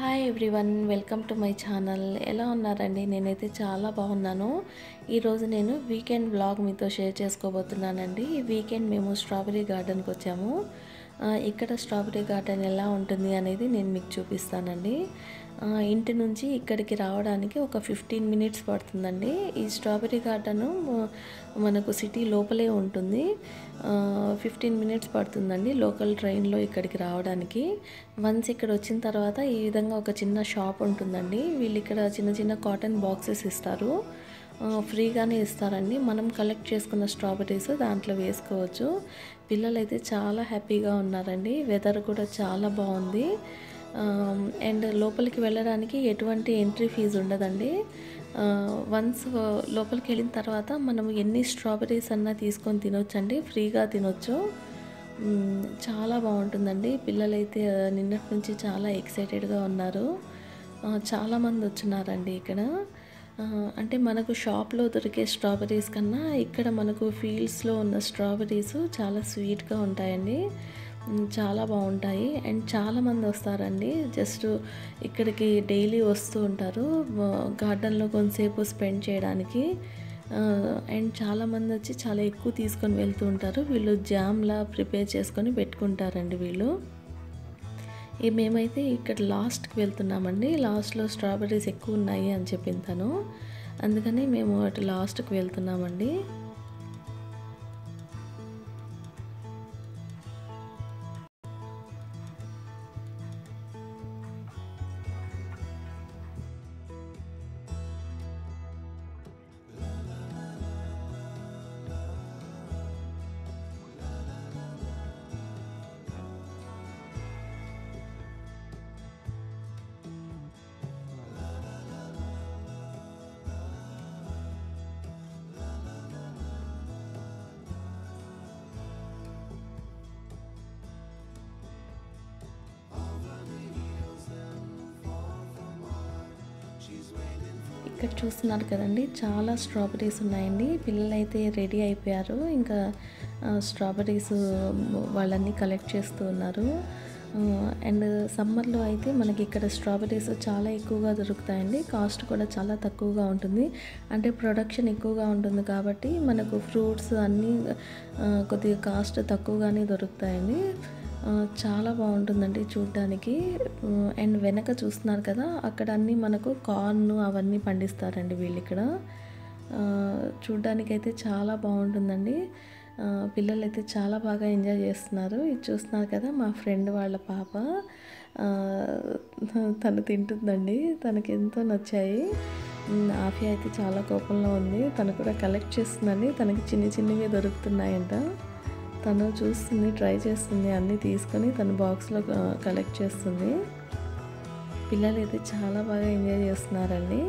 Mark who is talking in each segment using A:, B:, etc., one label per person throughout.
A: hi everyone welcome to my channel ఎలా ఉన్నారండి నేనైతే చాలా బాగున్నాను ఈరోజు నేను వీకెండ్ బ్లాగ్ మీతో షేర్ చేసుకోబోతున్నానండి ఈ వీకెండ్ మేము స్ట్రాబెరీ గార్డెన్కి వచ్చాము ఆ, ఇక్కడ స్ట్రాబెరీ గార్డెన్ ఎలా ఉంటుంది అనేది నేను మీకు చూపిస్తానండి ఆ, ఇంటి నుంచి ఇక్కడికి రావడానికి ఒక ఫిఫ్టీన్ మినిట్స్ పడుతుందండి ఈ స్ట్రాబెరీ గార్డెన్ మనకు సిటీ లోపలే ఉంటుంది ఫిఫ్టీన్ మినిట్స్ పడుతుందండి లోకల్ ట్రైన్లో ఇక్కడికి రావడానికి వన్స్ ఇక్కడ వచ్చిన తర్వాత ఈ విధంగా ఒక చిన్న షాప్ ఉంటుందండి వీళ్ళు ఇక్కడ చిన్న చిన్న కాటన్ బాక్సెస్ ఇస్తారు ఆ, ఫ్రీగానే ఇస్తారండి మనం కలెక్ట్ చేసుకున్న స్ట్రాబెరీస్ దాంట్లో వేసుకోవచ్చు పిల్లలు అయితే చాలా హ్యాపీగా ఉన్నారండి వెదర్ కూడా చాలా బాగుంది అండ్ లోపలికి వెళ్ళడానికి ఎటువంటి ఎంట్రీ ఫీజు ఉండదండి వన్స్ లోపలికి వెళ్ళిన తర్వాత మనం ఎన్ని స్ట్రాబెరీస్ అన్నా తీసుకొని తినొచ్చండి ఫ్రీగా తినొచ్చు మ్మ్, చాలా బాగుంటుందండి పిల్లలైతే ఆ, నిన్నటి నుంచి చాలా ఎక్సైటెడ్గా ఉన్నారు ఆ, చాలామంది వచ్చినారండి ఇక్కడ ఆ, అంటే మనకు షాప్లో దొరికే స్ట్రాబెరీస్ కన్నా ఇక్కడ మనకు ఫీల్డ్స్లో ఉన్న స్ట్రాబెరీస్ చాలా స్వీట్గా ఉంటాయండి మ్, చాలా బాగుంటాయి అండ్ చాలామంది వస్తారండి జస్ట్ ఇక్కడికి డైలీ వస్తూ ఉంటారు గార్డెన్లో కొంతసేపు స్పెండ్ చేయడానికి అండ్ చాలామంది వచ్చి చాలా ఎక్కువ తీసుకొని వెళ్తూ ఉంటారు వీళ్ళు జామ్లా ప్రిపేర్ చేసుకొని పెట్టుకుంటారండి వీళ్ళు ఈ మేమైతే ఇక్కడ లాస్ట్కి వెళ్తున్నామండి లాస్ట్లో స్ట్రాబెర్రీస్ ఎక్కువ ఉన్నాయి అని చెప్పింది తను అందుకని మేము అటు లాస్ట్కి వెళ్తున్నామండి ఇక్కడ చూస్తున్నారు కదండి చాలా స్ట్రాబెరీస్ ఉన్నాయండి పిల్లలు అయితే రెడీ అయిపోయారు ఇంకా స్ట్రాబెరీస్ వాళ్ళన్నీ కలెక్ట్ చేస్తూ ఉన్నారు అండ్ సమ్మర్లో అయితే మనకి ఇక్కడ స్ట్రాబెరీస్ చాలా ఎక్కువగా దొరుకుతాయండి కాస్ట్ కూడా చాలా తక్కువగా ఉంటుంది అంటే ప్రొడక్షన్ ఎక్కువగా ఉంటుంది కాబట్టి మనకు ఫ్రూట్స్ అన్నీ ఆ, కొద్దిగా కాస్ట్ తక్కువగానే దొరుకుతాయండి ఆ, చాలా బాగుంటుందండి చూడ్డానికి అండ్ వెనక చూస్తున్నారు కదా అక్కడ అన్నీ మనకు కార్న్ అవన్నీ పండిస్తారండి వీళ్ళు ఇక్కడ ఆ, చూడ్డానికైతే చాలా బాగుంటుందండి ఆ, పిల్లలు చాలా బాగా ఎంజాయ్ చేస్తున్నారు ఇది చూస్తున్నారు కదా మా ఫ్రెండ్ వాళ్ళ పాప ఆ, తను తింటుందండి తనకి ఎంతో నచ్చాయి ఉమ్, ఆఫియా అయితే చాలా కోపంలో ఉంది తను కూడా కలెక్ట్ చేస్తుందండి తనకి చిన్ని చిన్నవి దొరుకుతున్నాయంట తను చూస్తుంది ట్రై చేస్తుంది అన్నీ తీసుకొని తన బాక్స్లో కలెక్ట్ చేస్తుంది పిల్లలు అయితే చాలా బాగా ఎంజాయ్ చేస్తున్నారండి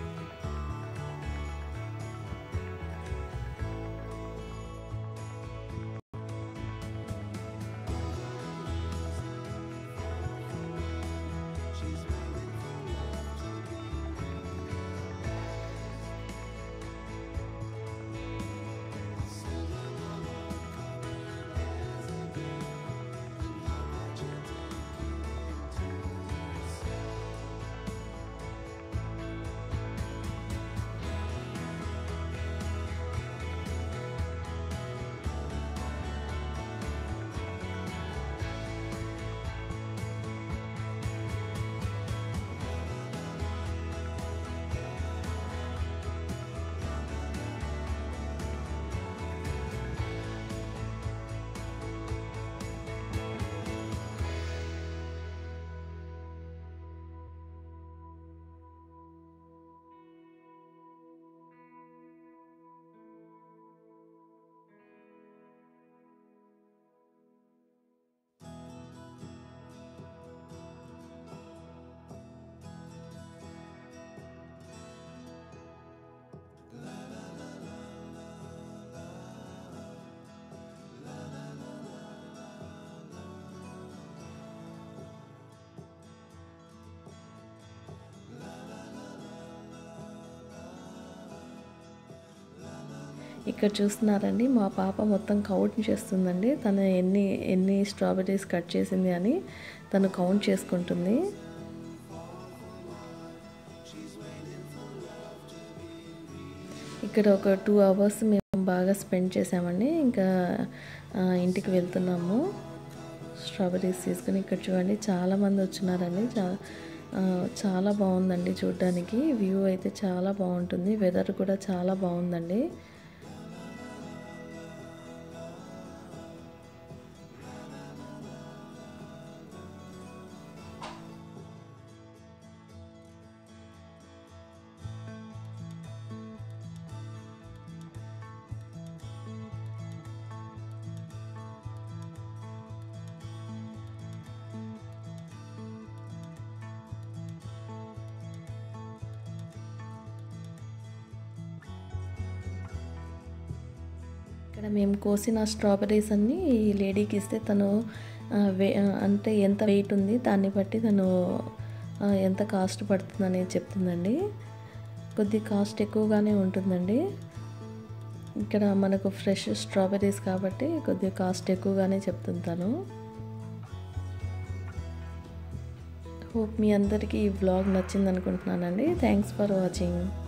A: ఇక్కడ చూస్తున్నారండి మా పాప మొత్తం కౌంట్ చేస్తుందండి తను ఎన్ని ఎన్ని స్ట్రాబెర్రీస్ కట్ చేసింది అని తను కౌంట్ చేసుకుంటుంది ఇక్కడ ఒక టూ అవర్స్ మేము బాగా స్పెండ్ చేసామండి ఇంకా ఆ, ఇంటికి వెళ్తున్నాము స్ట్రాబెర్రీస్ తీసుకుని ఇక్కడ చూడండి చాలామంది వచ్చినారండి చా ఆ, చాలా బాగుందండి చూడడానికి వ్యూ అయితే చాలా బాగుంటుంది వెదర్ కూడా చాలా బాగుందండి ఇక్కడ మేము కోసిన స్ట్రాబెర్రీస్ అన్నీ ఈ లేడీకి ఇస్తే తను ఆ, వే ఆ, అంటే ఎంత వెయిట్ ఉంది దాన్ని బట్టి తను ఆ, ఎంత కాస్ట్ పడుతుంది అనేది చెప్తుందండి కొద్ది కాస్ట్ ఎక్కువగానే ఉంటుందండి ఇక్కడ మనకు ఫ్రెష్ స్ట్రాబెర్రీస్ కాబట్టి కొద్దిగా కాస్ట్ ఎక్కువగానే చెప్తుంది తను హోప్ మీ అందరికీ ఈ వ్లాగ్ నచ్చింది అనుకుంటున్నానండి థ్యాంక్స్ ఫర్ వాచింగ్